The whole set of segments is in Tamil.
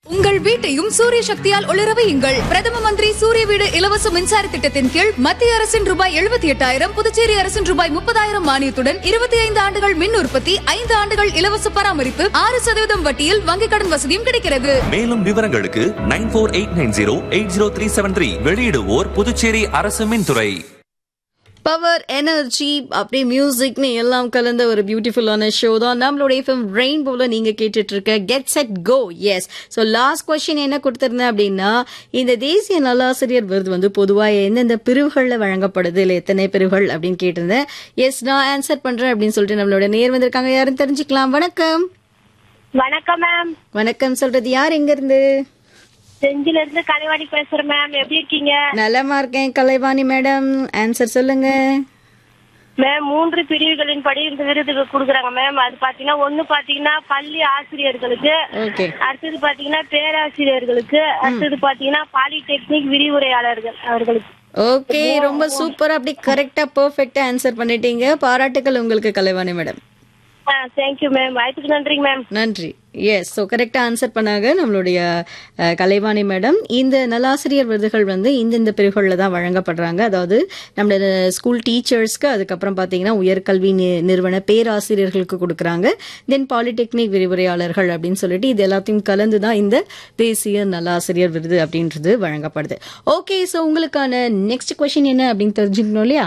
உங்கள் வீட்டையும் சூரிய சக்தியால் ஒளிர வையுங்கள் பிரதம மந்திரி சூரிய வீடு இலவச மின்சார திட்டத்தின் கீழ் மத்திய அரசின் ரூபாய் எழுபத்தி எட்டாயிரம் புதுச்சேரி அரசின் ரூபாய் முப்பதாயிரம் மானியத்துடன் இருபத்தி ஐந்து ஆண்டுகள் மின் உற்பத்தி ஐந்து ஆண்டுகள் இலவச பராமரிப்பு ஆறு சதவீதம் வட்டியில் வங்கிக் கடன் வசதியும் கிடைக்கிறது மேலும் விவரங்களுக்கு nine four eight nine zero eight zero three seven three வெளியிடுவோர் புதுச்சேரி அரசு மின்துறை பவர் எனர்ஜி அப்படியே மியூசிக்னு எல்லாம் கலந்த ஒரு பியூட்டிஃபுல்லான ஷோ தான் நம்மளோட எஃப்எம் ரெயின்போல நீங்க கேட்டுட்டு இருக்க get set go yes so last question என்ன கொடுத்திருந்தேன் அப்படின்னா இந்த தேசிய நல்லாசிரியர் விருது வந்து பொதுவாக எந்தெந்த பிரிவுகளில் வழங்கப்படுது இல்லை எத்தனை பிரிவுகள் அப்படின்னு கேட்டிருந்தேன் எஸ் நான் ஆன்சர் பண்றேன் அப்படின்னு சொல்லிட்டு நம்மளோட நேர் வந்திருக்காங்க யாரும் தெரிஞ்சுக்கலாம் வணக்கம் வணக்கம் மேம் வணக்கம் சொல்றது யார் எங்க இருந்து செஞ்சில இருந்து கலைவாணி பேசுறேன் மேம் எப்படி இருக்கீங்க நலமா இருக்கேன் கலைவாணி மேடம் ஆன்சர் சொல்லுங்க மேம் மூன்று பிரிவுகளின் படி இந்த விருது கொடுக்குறாங்க மேம் அது பாத்தீங்கன்னா ஒண்ணு பாத்தீங்கன்னா பள்ளி ஆசிரியர்களுக்கு ஓகே அடுத்தது பாத்தீங்கன்னா பேராசிரியர்களுக்கு அடுத்தது பாத்தீங்கன்னா பாலிடெக்னிக் விரிவுரையாளர்கள் அவர்களுக்கு ஓகே ரொம்ப சூப்பரா அப்படி கரெக்டா பெர்ஃபெக்ட்டா ஆன்சர் பண்ணிட்டீங்க பாராட்டுகள் உங்களுக்கு கலைவாணி மேடம் தேங்க்யூ மேம் வாய்ப்புக்கு நன்றிங்க மேம் நன்றி எஸ் ஸோ கரெக்டாக ஆன்சர் பண்ணாங்க நம்மளுடைய அஹ், கலைவாணி மேடம் இந்த நல்லாசிரியர் விருதுகள் வந்து இந்தந்த பிரிவுகளில் தான் வழங்கப்படுறாங்க அதாவது நம்மளோட ஸ்கூல் டீச்சர்ஸ்க்கு அதுக்கப்புறம் பார்த்தீங்கன்னா உயர்கல்வி நி- நிறுவன பேராசிரியர்களுக்கு கொடுக்குறாங்க தென் பாலிடெக்னிக் விரிவுரையாளர்கள் அப்படின்னு சொல்லிட்டு இது எல்லாத்தையும் கலந்து தான் இந்த தேசிய நல்லாசிரியர் விருது அப்படின்றது வழங்கப்படுது ஓகே ஸோ உங்களுக்கான நெக்ஸ்ட் கொஷின் என்ன அப்படின்னு தெரிஞ்சுக்கணும் இல்லையா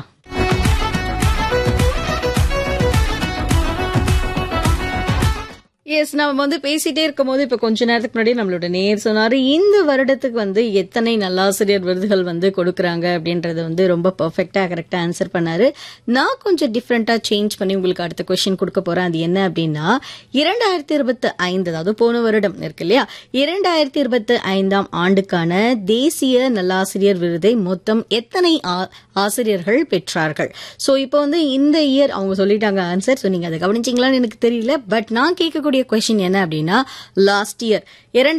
எஸ் நம்ம வந்து பேசிட்டே இருக்கும்போது இப்ப கொஞ்ச நேரத்துக்கு முன்னாடி நம்மளோட நேர் சொன்னாரு இந்த வருடத்துக்கு வந்து எத்தனை நல்லாசிரியர் விருதுகள் வந்து கொடுக்கறாங்க அப்படின்றத வந்து ரொம்ப பெர்ஃபெக்டா கரெக்டா ஆன்சர் பண்ணாரு நான் கொஞ்சம் டிஃப்ரெண்டா சேஞ்ச் பண்ணி உங்களுக்கு அடுத்த கொஸ்டின் கொடுக்க போறேன் அது என்ன அப்படின்னா இரண்டாயிரத்தி இருபத்தி ஐந்து அதாவது போன வருடம் இருக்கு இல்லையா இரண்டாயிரத்தி இருபத்தி ஐந்தாம் ஆண்டுக்கான தேசிய நல்லாசிரியர் விருதை மொத்தம் எத்தனை ஆ- ஆசிரியர்கள் பெற்றார்கள் சோ இப்போ வந்து இந்த இயர் அவங்க சொல்லிட்டாங்க ஆன்சர் ஸோ நீங்க அதை கவனிச்சீங்களான்னு எனக்கு தெரியல பட் நான் கேட்கக்கூடிய கொஸ்டின் என்ன அப்படின்னா லாஸ்ட் இயர்